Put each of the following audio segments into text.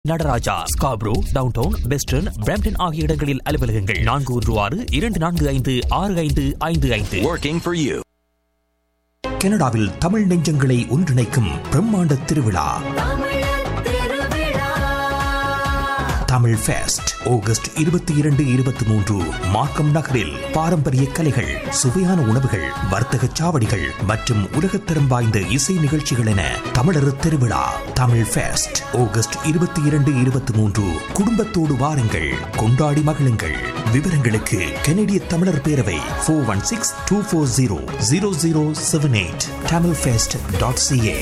Nataraja Scarborough downtown western Brampton ஆகிய இடங்களில் அலுவலகங்கள் நான்கு ஒன்று ஆறு இரண்டு நான்கு ஐந்து ஆறு ஐந்து ஐந்து ஐந்து Working for you. கனடாவில் தமிழ் நெஞ்சங்களை ஒன்றிணைக்கும் பிரம்மாண்ட திருவிழா தமிழ் ஃபெஸ்ட் ஆகஸ்ட் இருபத்தி இரண்டு இருபத்தி மூன்று மார்க்கம் நகரில் பாரம்பரிய கலைகள் சுவையான உணவுகள் வர்த்தக சாவடிகள் மற்றும் உலகத்தரம் வாய்ந்த இசை நிகழ்ச்சிகள் என தமிழர் திருவிழா தமிழ் ஃபெஸ்ட் ஆகஸ்ட் இருபத்தி இரண்டு இருபத்தி மூன்று குடும்பத்தோடு வாருங்கள் கொண்டாடி மகிழுங்கள் விவரங்களுக்கு கனடிய தமிழர் பேரவை four one six two four zero zero zero seven eight Tamil fest dot CA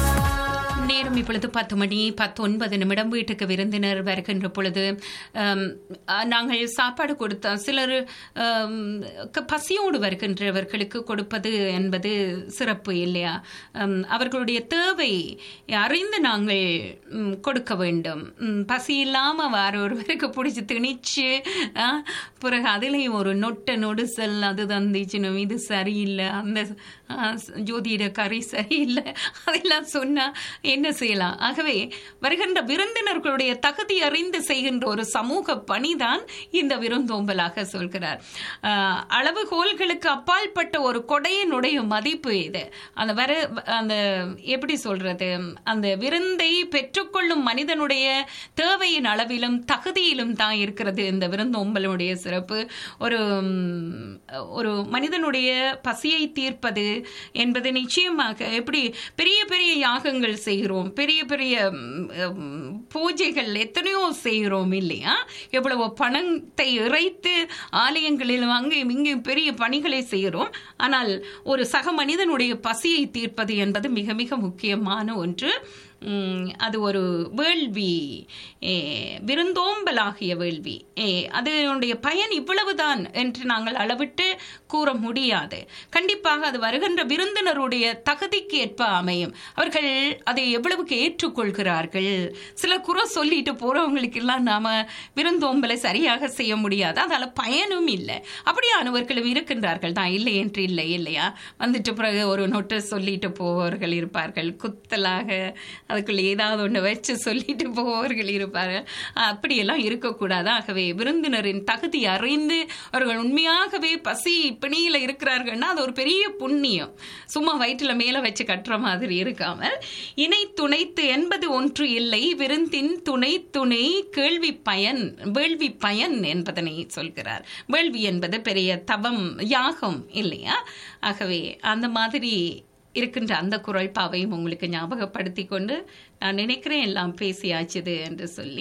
நேரம் இப்பொழுது பத்து மணி பத்தொன்பது நிமிடம் வீட்டுக்கு விருந்தினர் வருகின்ற பொழுது ஆம், அஹ், நாங்கள் சாப்பாடு கொடுத்தா சிலர் ஆம், க- பசியோடு வருகின்றவர்களுக்கு கொடுப்பது என்பது சிறப்பு இல்லையா ஆம், அவர்களுடைய தேவை அறிந்து நாங்கள் ம், கொடுக்க வேண்டும் ம், பசி இல்லாமல் வேற ஒருவருக்கு பிடிச்சி திணிச்சு ஆ, பிறகு அதுலேயும் ஒரு நொட்ட நொடுசல் அது தந்துச்சுனும் இது சரியில்லை அந்த ஆ, ஜோதிட கறி சரியில்லை அதெல்லாம் சொன்னா என்ன செய்யலாம் ஆகவே வருகின்ற விருந்தினர்களுடைய தகுதி அறிந்து செய்கின்ற ஒரு சமூக பணிதான் இந்த விருந்தோம்பலாக சொல்கிறார் ஆ, அளவுகோல்களுக்கு அப்பாற்பட்ட ஒரு கொடையினுடைய மதிப்பு இது அந்த வர அந்த எப்படி சொல்றது அந்த விருந்தை பெற்றுக்கொள்ளும் மனிதனுடைய தேவையின் அளவிலும் தகுதியிலும் தான் இருக்கிறது இந்த விருந்தோம்பலுடைய சிறப்பு ஒரு ம், ஒரு மனிதனுடைய பசியை தீர்ப்பது என்பது நிச்சயமாக எப்படி பெரிய பெரிய யாகங்கள் செய்கிறோம் பெரிய பெரிய ம், ம், பூஜைகள் எத்தனையோ செய்கிறோம் இல்லையா எவ்வளவு பணத்தை இறைத்து ஆலயங்களிலும் அங்கேயும் இங்கேயும் பெரிய பணிகளை செய்கிறோம் ஆனால் ஒரு சக மனிதனுடைய பசியை தீர்ப்பது என்பது மிக மிக முக்கியமான ஒன்று உம், அது ஒரு வேள்வி ஏ, விருந்தோம்பலாகிய வேள்வி ஏ, அதனுடைய பயன் இவ்வளவுதான் என்று நாங்கள் அளவிட்டு கூற முடியாது கண்டிப்பாக அது வருகின்ற விருந்தினருடைய தகுதிக்கு ஏற்ப அமையும் அவர்கள் அதை எவ்வளவுக்கு ஏற்றுக்கொள்கிறார்கள் சில குறை சொல்லிட்டு போறவங்களுக்கு எல்லாம் நாம விருந்தோம்பலை சரியாக செய்ய முடியாது அதால பயனும் இல்லை அப்படியானவர்களும் இருக்கின்றார்கள் தான் இல்லை என்று இல்லை இல்லையா வந்துட்டு பிறகு ஒரு நொட்டை சொல்லிட்டு போபவர்கள் இருப்பார்கள் குத்தலாக அதுக்குள்ள ஏதாவது ஒன்று வச்சு சொல்லிட்டு போபவர்கள் இருப்பார்கள் அப்படியெல்லாம் இருக்கக்கூடாது ஆகவே விருந்தினரின் தகுதி அறிந்து அவர்கள் உண்மையாகவே பசி பிணியில இருக்கிறார்கள்னா அது ஒரு பெரிய புண்ணியம் சும்மா வயிற்றுல மேல வச்சு கட்டுற மாதிரி இருக்காமல் இணை துணைத்து என்பது ஒன்று இல்லை விருந்தின் துணை துணை கேள்வி பயன் வேள்வி பயன் என்பதனை சொல்கிறார் வேள்வி என்பது பெரிய தவம் யாகம் இல்லையா ஆகவே அந்த மாதிரி இருக்கின்ற அந்த குரல்பாவையும் உங்களுக்கு ஞாபகப்படுத்தி கொண்டு நான் நினைக்கிறேன் எல்லாம் பேசியாச்சுது என்று சொல்லி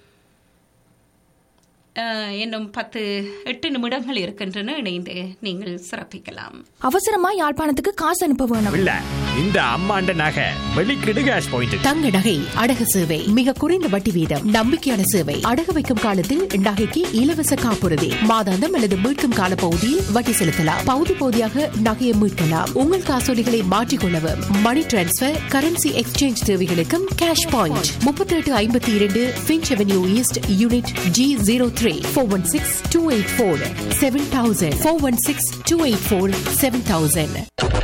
அஹ், இன்னும் பத்து எட்டு நிமிடங்கள் இருக்கின்றன இணைந்து நீங்கள் சிறப்பிக்கலாம் அவசரமா யாழ்ப்பாணத்துக்கு காசு அனுப்ப வேணும் இல்ல இந்த அம்மாண்ட நகை வெளிக்கிடு கேஷ் பாயிண்ட் தங்க நகை அடகு சேவை மிக குறைந்த வட்டி வீதம் நம்பிக்கையான சேவை அடகு வைக்கும் காலத்தில் நகைக்கு இலவச காப்புறுதி மாதாந்தம் அல்லது மீட்கும் கால பகுதியில் வட்டி செலுத்தலாம் பகுதி பகுதியாக நகையை மீட்கலாம் உங்கள் காசோலிகளை மாற்றிக்கொள்ளவும் மணி டிரான்ஸ்பர் கரன்சி எக்ஸ்சேஞ்ச் தேவைகளுக்கும் கேஷ் பாயிண்ட் முப்பத்தி எட்டு ஐம்பத்தி இரண்டு Finch Avenue East unit G zero three four one six two eight four seven thousand four one six two eight four seven thousand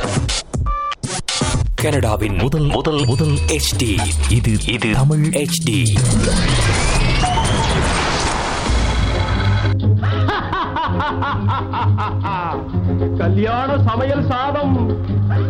கனடாவின் முதல் முதல் முதல் HD இது இது தமிழ் HD கல்யாண சமையல் சாதம்